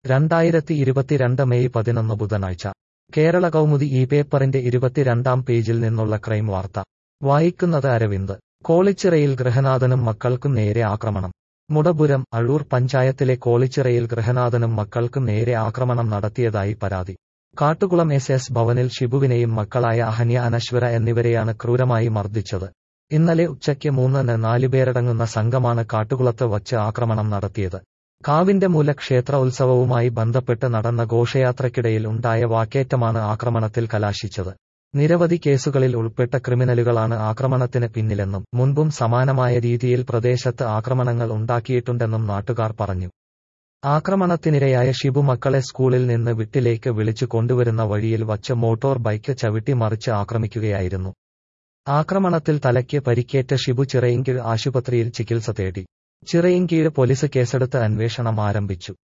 രണ്ടായിരത്തി ഇരുപത്തിരണ്ട് മെയ് പതിനൊന്ന് ബുധനാഴ്ച കേരള കൗമുദി ഈ പേപ്പറിന്റെ ഇരുപത്തിരണ്ടാം പേജിൽ നിന്നുള്ള ക്രൈം വാർത്ത വായിക്കുന്നത് അരവിന്ദ് കോളിച്ചിറയിൽ ഗൃഹനാഥനും മക്കൾക്കും നേരെ ആക്രമണം മുടപുരം അഴൂർ പഞ്ചായത്തിലെ കോളിച്ചിറയിൽ ഗൃഹനാഥനും മക്കൾക്കും നേരെ ആക്രമണം നടത്തിയതായി പരാതി കാട്ടുകുളം എസ് എസ് ഭവനിൽ ഷിബുവിനെയും മക്കളായ അഹന്യ അനശ്വര എന്നിവരെയാണ് ക്രൂരമായി മർദ്ദിച്ചത് ഇന്നലെ ഉച്ചയ്ക്ക് മൂന്നിന് നാലുപേരടങ്ങുന്ന സംഘമാണ് കാട്ടുകുളത്ത് വച്ച് ആക്രമണം നടത്തിയത് കാവിന്റെ മൂല ക്ഷേത്ര ഉത്സവവുമായി ബന്ധപ്പെട്ട് നടന്ന ഘോഷയാത്രയ്ക്കിടയിൽ ഉണ്ടായ വാക്കേറ്റമാണ് ആക്രമണത്തിൽ കലാശിച്ചത് നിരവധി കേസുകളിൽ ഉൾപ്പെട്ട ക്രിമിനലുകളാണ് ആക്രമണത്തിന് പിന്നിലെന്നും മുൻപും സമാനമായ രീതിയിൽ പ്രദേശത്ത് ആക്രമണങ്ങൾ ഉണ്ടാക്കിയിട്ടുണ്ടെന്നും നാട്ടുകാർ പറഞ്ഞു ആക്രമണത്തിനിരയായ ഷിബു മക്കളെ സ്കൂളിൽ നിന്ന് വീട്ടിലേക്ക് വിളിച്ചു കൊണ്ടുവരുന്ന വഴിയിൽ വച്ച് മോട്ടോർ ബൈക്ക് ചവിട്ടി മറിച്ച് ആക്രമിക്കുകയായിരുന്നു ആക്രമണത്തിൽ തലയ്ക്ക് പരിക്കേറ്റ ഷിബു ചിറയിൻകീഴ് ആശുപത്രിയിൽ ചികിത്സ തേടി ചിറയിൻകീഴ് പോലീസ് കേസെടുത്ത് അന്വേഷണം ആരംഭിച്ചു